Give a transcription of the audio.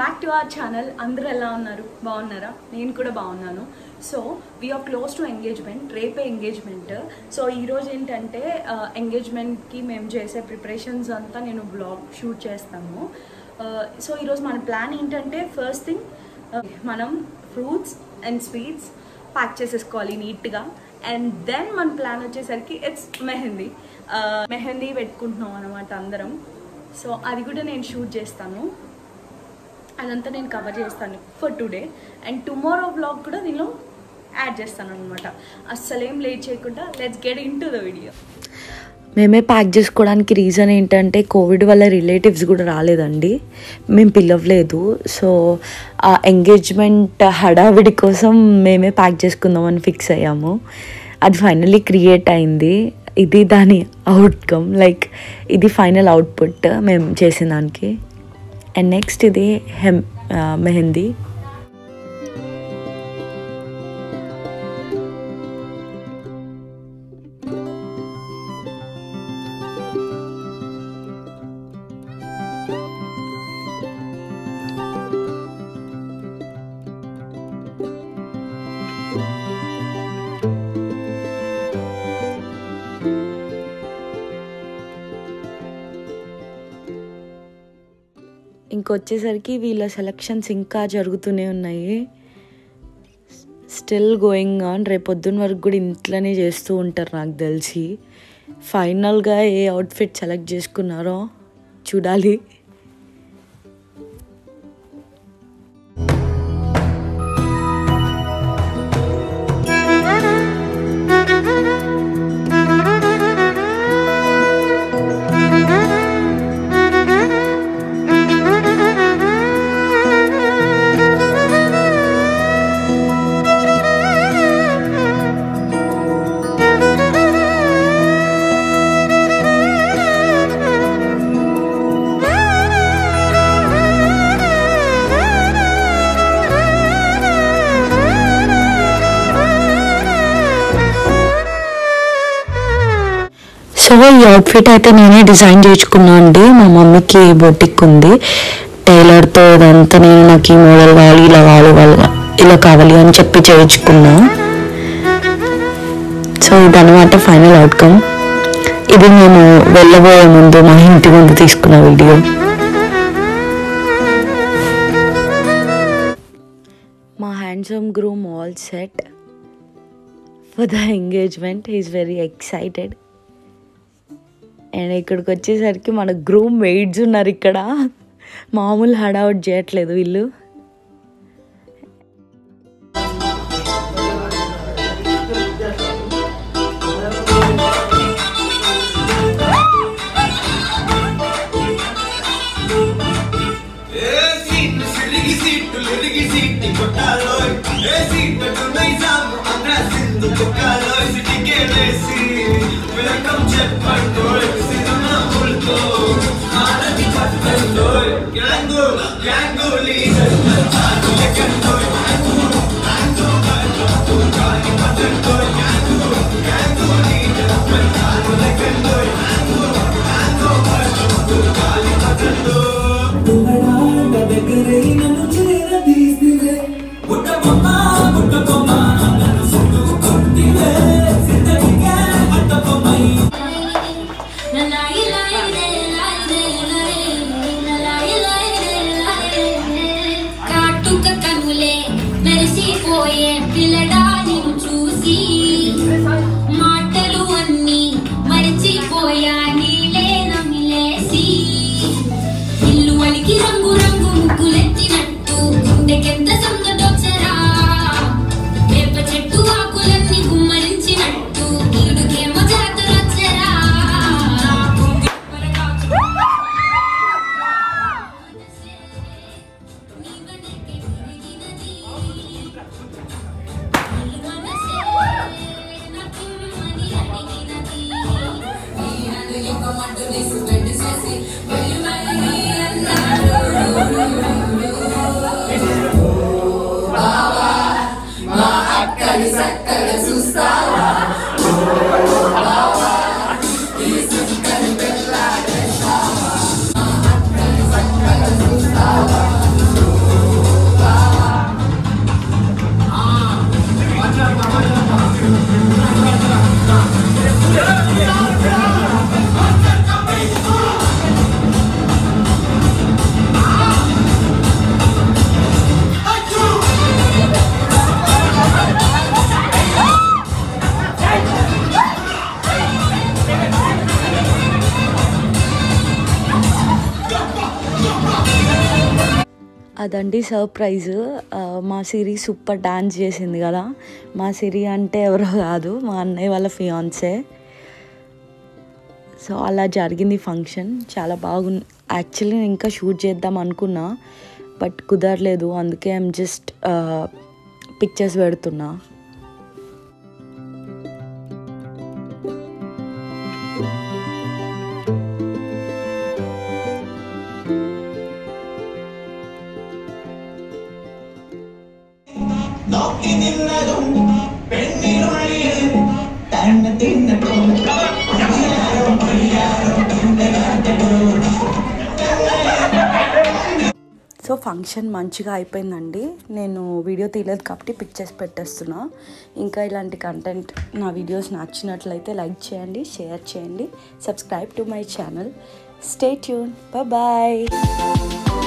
back to our channel అందరూ ఎలా ఉన్నారు బాగున్నారా నేను కూడా బాగున్నాను so we're close to engagement రేపే ఎంగేజ్మెంట్ సో ఈరోజు ఏంటంటే ఎంగేజ్మెంట్కి మేము చేసే ప్రిపరేషన్స్ అంతా నేను బ్లాగ్ షూట్ చేస్తాము సో ఈరోజు మన ప్లాన్ ఏంటంటే ఫస్ట్ థింగ్ మనం ఫ్రూట్స్ అండ్ స్వీట్స్ ప్యాక్ చేసేసుకోవాలి నీట్గా అండ్ దెన్ మన ప్లాన్ వచ్చేసరికి ఇట్స్ మెహందీ మెహందీ పెట్టుకుంటున్నాం అనమాట అందరం సో అది కూడా నేను షూట్ చేస్తాను అదంతా నేను కవర్ చేస్తాను for today and tomorrow blog కూడా నేను యాడ్ చేస్తాను అనమాట అస్సలేం లేట్ చేయకుండా let's get into the video మేమే ప్యాక్ చేసుకోవడానికి రీజన్ ఏంటంటే కోవిడ్ వల్ల రిలేటివ్స్ కూడా రాలేదండి మేము పిలవలేదు సో ఆ ఎంగేజ్మెంట్ హడావిడి కోసం మేమే ప్యాక్ చేసుకుందామని ఫిక్స్ అయ్యాము అది ఫైనల్లీ క్రియేట్ అయింది ఇది దాని అవుట్కమ్ లైక్ ఇది ఫైనల్ అవుట్పుట్ మేము చేసిన దానికి అండ్ నెక్స్ట్ ఇది హెమ్ మెహందీ ఇంకొచ్చేసరికి వీళ్ళ సెలక్షన్స్ ఇంకా జరుగుతూనే ఉన్నాయి స్టిల్ గోయింగ్ ఆన్ రేపు పొద్దున్న వరకు కూడా ఇంట్లోనే చేస్తూ ఉంటారు నాకు తెలిసి ఫైనల్గా ఏ అవుట్ఫిట్ సెలెక్ట్ చేసుకున్నారో చూడాలి సో ఈ అవుట్ఫిట్ అయితే నేనే డిజైన్ చేయించుకున్నా అండి మా మమ్మీకి బొటిక్ ఉంది టైలర్తో ఇదంతా నేను నాకు ఈ మోడల్ కావాలి ఇలా కావాలి వాళ్ళ ఇలా కావాలి అని చెప్పి చేయించుకున్నా సో ఇదన్నమాట ఫైనల్ అవుట్కమ్ ఇది నేను వెళ్ళబోయే ముందు మా ఇంటి ముందు తీసుకున్న వీడియో మా handsome groom all set for the engagement is very excited and ఇక్కడికి వచ్చేసరికి మన గ్రూమ్ వెయిట్స్ ఉన్నారు ఇక్కడ మామూలు హడావుట్ చేయట్లేదు వీళ్ళు ఏ సీట్ సిరిగి సీట్ లిరిగి సీట్ కొట్టాలోయ్ ఏ సీట్ నైజాము అన్న సింధు కొట్టాలోయ్ సిటీకే లేసి వెల్కమ్ చెప్పండోయ్ సినిమా ఉల్తో ఆరతి పట్టండోయ్ గ్యాంగు గ్యాంగు లీడర్ చాలు లెక్కండోయ్ గ్యాంగు గ్యాంగు గ్యాంగు గాలి పట్టండోయ్ గ్యాంగు గ్యాంగు లీడర్ చాలు లెక్కండోయ్ గ్యాంగు గ్యాంగు గాలి పట్టండోయ్ తులడాడ దగ్గరే నన్ను చేరదీసివే పుట్టబొమ్మ పుట్టబొమ్మ నన్ను చుట్టుకుంటివే జిందగీకే అట్టబొమ్మై కాటుక కనులే మెరిసిపోయే పిల్లడా నిన్ను చూసి మాటలు అన్నీ మరిచిపోయా నీలే నమిలేసి ఇల్లు వలికి రంగు రంగు ముగ్గులెత్తినట్టు గుండెకెంత సందడొచ్చరా వేప చెట్టు ఆకులన్నీ గుమ్మరించినట్టు ఈడుకేమో జాతరొచ్చరా ఆ అదండి సర్ప్రైజ్ మా సిరి సూపర్ డాన్స్ చేసింది కదా మా సిరి అంటే ఎవరో కాదు మా అన్నయ్య వాళ్ళ ఫియాన్సే సో అలా జరిగింది ఫంక్షన్ చాలా బాగుంది యాక్చువల్లీ నేను ఇంకా షూట్ చేద్దాం అనుకున్నా బట్ కుదరలేదు అందుకే ఐమ్ జస్ట్ పిక్చర్స్ పెడుతున్నా നോക്കി നിന്നതും പെണ്ണിനുള്ളിൽ തന്നെ തിന്നിട്ടും సో ఫంక్షన్ మంచిగా అయిపోయిందండి నేను వీడియో తీయలేదు కాబట్టి పిక్చర్స్ పెట్టేస్తున్నా ఇంకా ఇలాంటి కంటెంట్ నా వీడియోస్ నచ్చినట్లయితే లైక్ చేయండి షేర్ చేయండి subscribe to my channel stay tune bye